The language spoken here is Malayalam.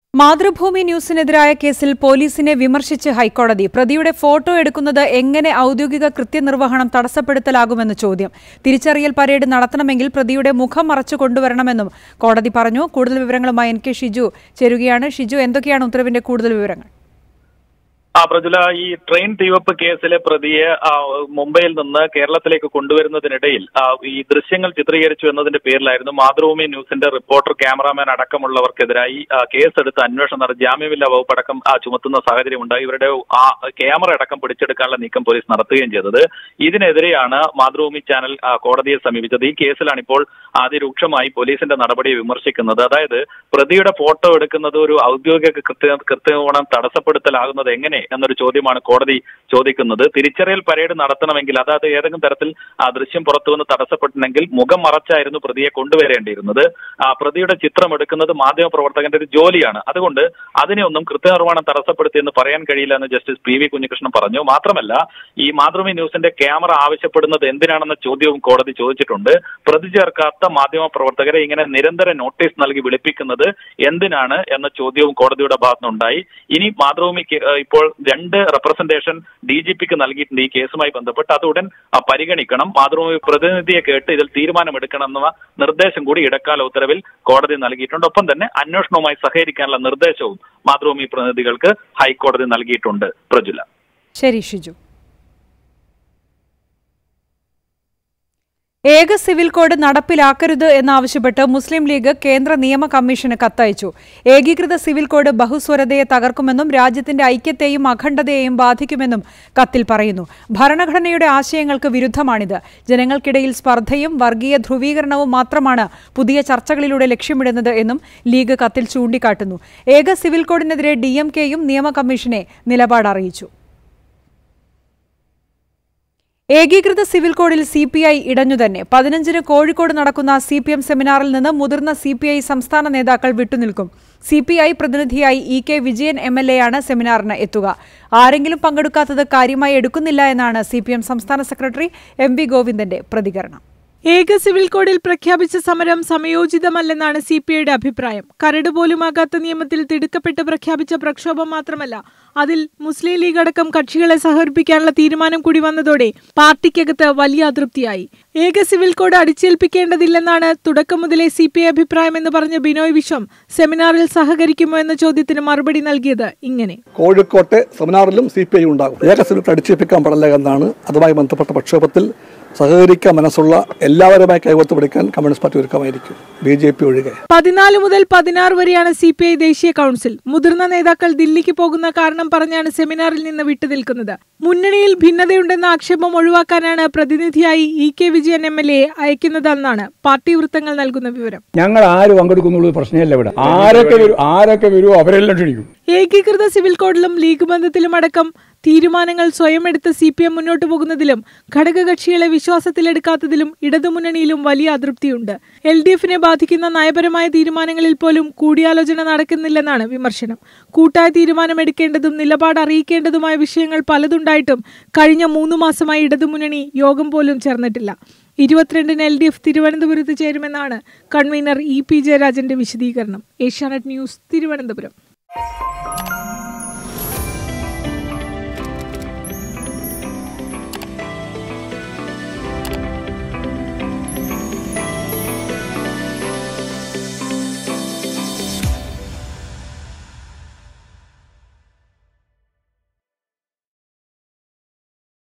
മാതൃഭൂമി ന്യൂസിനെതിരായ കേസിൽ പോലീസിനെ വിമർശിച്ച് ഹൈക്കോടതി പ്രതിയുടെ ഫോട്ടോ എടുക്കുന്നത് എങ്ങനെ ഔദ്യോഗിക കൃത്യനിർവഹണം തടസ്സപ്പെടുത്തലാകുമെന്ന് ചോദ്യം തിരിച്ചറിയൽ പരേഡ് നടത്തണമെങ്കിൽ പ്രതിയുടെ മുഖം മറച്ചു കൊണ്ടുവരണമെന്നും കോടതി പറഞ്ഞു കൂടുതൽ വിവരങ്ങളുമായി എൻ കെ ഷിജു ചേരുകയാണ് ഷിജു എന്തൊക്കെയാണ് ഉത്തരവിന്റെ കൂടുതൽ വിവരങ്ങൾ ആ പ്രജുല ഈ ട്രെയിൻ തീവപ്പ് കേസിലെ പ്രതിയെ ആ, മുംബൈയിൽ നിന്ന് കേരളത്തിലേക്ക് കൊണ്ടുവരുന്നതിനിടയിൽ ആ, ഈ ദൃശ്യങ്ങൾ ചിത്രീകരിച്ചു എന്നതിന്റെ പേരിലായിരുന്നു മാതൃഭൂമി ന്യൂസിന്റെ റിപ്പോർട്ടർ ക്യാമറാമാൻ അടക്കമുള്ളവർക്കെതിരായി ആ, കേസെടുത്ത് അന്വേഷണം നടത്തി ജാമ്യമില്ലാ വകുപ്പ് അടക്കം ആ, ചുമത്തുന്ന സാഹചര്യം ഉണ്ടായി ഇവരുടെ ആ ക്യാമറ അടക്കം പിടിച്ചെടുക്കാനുള്ള നീക്കം പോലീസ് നടത്തുകയും ചെയ്തത് ഇതിനെതിരെയാണ് മാതൃഭൂമി ചാനൽ ആ, കോടതിയെ സമീപിച്ചത് ഈ കേസിലാണ് ഇപ്പോൾ അതിരൂക്ഷമായി പോലീസിന്റെ നടപടിയെ വിമർശിക്കുന്നത് അതായത് പ്രതിയുടെ ഫോട്ടോ എടുക്കുന്നത് ഒരു ഔദ്യോഗിക കൃത്യ കൃത്യഗുണം തടസ്സപ്പെടുത്തലാകുന്നത് എങ്ങനെ എന്നൊരു ചോദ്യമാണ് കോടതി ചോദിക്കുന്നത് തിരിച്ചറിയൽ പരേഡ് നടത്തണമെങ്കിൽ അതായത് ഏതെങ്കിലും തരത്തിൽ ആ ദൃശ്യം പുറത്തു വന്ന് തടസ്സപ്പെട്ടില്ലെങ്കിൽ മുഖം മറച്ചായിരുന്നു പ്രതിയെ കൊണ്ടുവരേണ്ടിയിരുന്നത് ആ പ്രതിയുടെ ചിത്രം എടുക്കുന്നത് മാധ്യമപ്രവർത്തകന്റെ ഒരു ജോലിയാണ് അതുകൊണ്ട് അതിനെ ഒന്നും കൃത്യനിർവ്വഹണം തടസ്സപ്പെടുത്തിയെന്ന് പറയാൻ കഴിയില്ല എന്ന് ജസ്റ്റിസ് പി വി കുഞ്ഞികൃഷ്ണൻ പറഞ്ഞു മാത്രമല്ല ഈ മാതൃഭൂമി ന്യൂസിന്റെ ക്യാമറ ആവശ്യപ്പെടുന്നത് എന്തിനാണെന്ന ചോദ്യവും കോടതി ചോദിച്ചിട്ടുണ്ട് പ്രതി ചേർക്കാത്ത മാധ്യമ പ്രവർത്തകരെ ഇങ്ങനെ നിരന്തര നോട്ടീസ് നൽകി വിളിപ്പിക്കുന്നത് എന്തിനാണ് എന്ന ചോദ്യവും കോടതിയുടെ ഭാഗത്തുനിന്നുണ്ടായി ഇനി മാതൃഭൂമിക്ക് ഏഹ്, ഇപ്പോൾ രണ്ട് റെപ്രസെന്റേഷൻ ഡി ജി പിക്ക് നൽകിയിട്ടുണ്ട് ഈ കേസുമായി ബന്ധപ്പെട്ട് അത് ഉടൻ ആ, പരിഗണിക്കണം മാതൃഭൂമി പ്രതിനിധിയെ കേട്ട് ഇതിൽ തീരുമാനമെടുക്കണമെന്ന നിർദ്ദേശം കൂടി ഇടക്കാല ഉത്തരവിൽ കോടതി നൽകിയിട്ടുണ്ട് ഒപ്പം തന്നെ അന്വേഷണവുമായി സഹകരിക്കാനുള്ള നിർദ്ദേശവും മാതൃഭൂമി പ്രതിനിധികൾക്ക് ഹൈക്കോടതി നൽകിയിട്ടുണ്ട് പ്രജുല ശരി ഷിജു ഏക സിവിൽ കോഡ് നടപ്പിലാക്കരുത് എന്നാവശ്യപ്പെട്ട് മുസ്ലിം ലീഗ് കേന്ദ്ര നിയമ കമ്മീഷന് കത്തയച്ചു ഏകീകൃത സിവിൽ കോഡ് ബഹുസ്വരതയെ തകർക്കുമെന്നും രാജ്യത്തിന്റെ ഐക്യത്തെയും അഖണ്ഡതയെയും ബാധിക്കുമെന്നും കത്തിൽ പറയുന്നു ഭരണഘടനയുടെ ആശയങ്ങൾക്ക് വിരുദ്ധമാണിത് ജനങ്ങൾക്കിടയിൽ സ്പർദ്ധയും വർഗീയ ധ്രുവീകരണവും മാത്രമാണ് പുതിയ ചർച്ചകളിലൂടെ ലക്ഷ്യമിടുന്നത് എന്നും ലീഗ് കത്തിൽ ചൂണ്ടിക്കാട്ടുന്നു ഏക സിവിൽ കോഡിനെതിരെ ഡി എം കെയും നിയമ കമ്മീഷനെ നിലപാട് അറിയിച്ചു ഏകീകൃത സിവിൽ കോഡിൽ സി പി ഐ ഇടഞ്ഞു തന്നെ പതിനഞ്ചിന് കോഴിക്കോട് നടക്കുന്ന സി പി എം സെമിനാറിൽ നിന്ന് മുതിർന്ന സി പി ഐ സംസ്ഥാന നേതാക്കൾ വിട്ടുനിൽക്കും സി പി ഐ പ്രതിനിധിയായി E K Vijayan M L A ആണ് സെമിനാറിന് എത്തുക ആരെങ്കിലും പങ്കെടുക്കാത്തത് കാര്യമായി എടുക്കുന്നില്ല എന്നാണ് സി പി എം സംസ്ഥാന സെക്രട്ടറി എം വി ഗോവിന്ദന്റെ പ്രതികരണം ഏക സിവിൽ കോഡിൽ പ്രഖ്യാപിച്ച സമരം സമയോചിതമല്ലെന്നാണ് സി പി ഐയുടെ അഭിപ്രായം കരട് പോലുമാകാത്ത നിയമത്തിൽ തിടുക്കപ്പെട്ട് പ്രഖ്യാപിച്ച പ്രക്ഷോഭം മാത്രമല്ല അതിൽ മുസ്ലിം ലീഗ് അടക്കം കക്ഷികളെ സഹകരിപ്പിക്കാനുള്ള തീരുമാനം കൂടി വന്നതോടെ പാർട്ടിക്കകത്ത് വലിയ അതൃപ്തിയായി ഏക സിവിൽ കോഡ് അടിച്ചേൽപ്പിക്കേണ്ടതില്ലെന്നാണ് തുടക്കം മുതലേ സി പി ഐ അഭിപ്രായമെന്ന് പറഞ്ഞ ബിനോയ് വിശ്വം സെമിനാറിൽ സഹകരിക്കുമോ എന്ന ചോദ്യത്തിന് മറുപടി നൽകിയത് ഇങ്ങനെ കോഴിക്കോട്ടെ സെമിനാറിലും സി പി ഐ ഉണ്ടാകും ഏക സിവിൽ അടിച്ചേൽപ്പിക്കാൻ പാടില്ല എന്നാണ് അതുമായി ബന്ധപ്പെട്ട പ്രക്ഷോഭത്തിൽ സഹകരിക്കാൻ മനസ്സുള്ള എല്ലാവരുമായി കൈകോർത്ത് പിടിക്കാൻ കമ്മ്യൂണിസ്റ്റ് പാർട്ടി ഒരുക്കമായിരിക്കും ബി ജെ പി ഒഴികെ പതിനാല് മുതൽ പതിനാറ് വരെയാണ് സി പി ഐ ദേശീയ കൗൺസിൽ മുതിർന്ന നേതാക്കൾ ദില്ലിക്ക് പോകുന്ന കാരണം പറഞ്ഞാണ് സെമിനാറിൽ നിന്ന് വിട്ടുനിൽക്കുന്നത് മുന്നണിയിൽ ഭിന്നതയുണ്ടെന്ന ആക്ഷേപം ഒഴിവാക്കാനാണ് പ്രതിനിധിയായി E K Vijayan M L A അയക്കുന്നതെന്നാണ് പാർട്ടി വൃത്തങ്ങൾ നൽകുന്ന വിവരം ഞങ്ങൾ ആര് പങ്കെടുക്കുന്നുള്ളത് പ്രശ്നമല്ല ഇവിടെ ആരൊക്കെ വരും ആരൊക്കെ വരുമോ അവരെല്ലാം ക്ഷണിക്കും ഏകീകൃത സിവിൽ കോഡിലും ലീഗ് ബന്ധത്തിലും അടക്കം തീരുമാനങ്ങൾ സ്വയം എടുത്ത് സി പി എം മുന്നോട്ടു പോകുന്നതിലും ഘടകകക്ഷികളെ വിശ്വാസത്തിലെടുക്കാത്തതിലും ഇടതുമുന്നണിയിലും വലിയ അതൃപ്തിയുണ്ട് എൽ ഡി എഫിനെ ബാധിക്കുന്ന നയപരമായ തീരുമാനങ്ങളിൽ പോലും കൂടിയാലോചന നടക്കുന്നില്ലെന്നാണ് വിമർശനം കൂട്ടായ തീരുമാനമെടുക്കേണ്ടതും നിലപാട് അറിയിക്കേണ്ടതുമായ വിഷയങ്ങൾ പലതുണ്ടായിട്ടും കഴിഞ്ഞ മൂന്ന് മാസമായി ഇടതുമുന്നണി യോഗം പോലും ചേർന്നിട്ടില്ല ഇരുപത്തിരണ്ടിന് എൽ ഡി എഫ് തിരുവനന്തപുരത്ത് ചേരുമെന്നാണ് കൺവീനർ ഇ പി ജയരാജന്റെ വിശദീകരണം ഏഷ്യാനെറ്റ് ന്യൂസ് തിരുവനന്തപുരം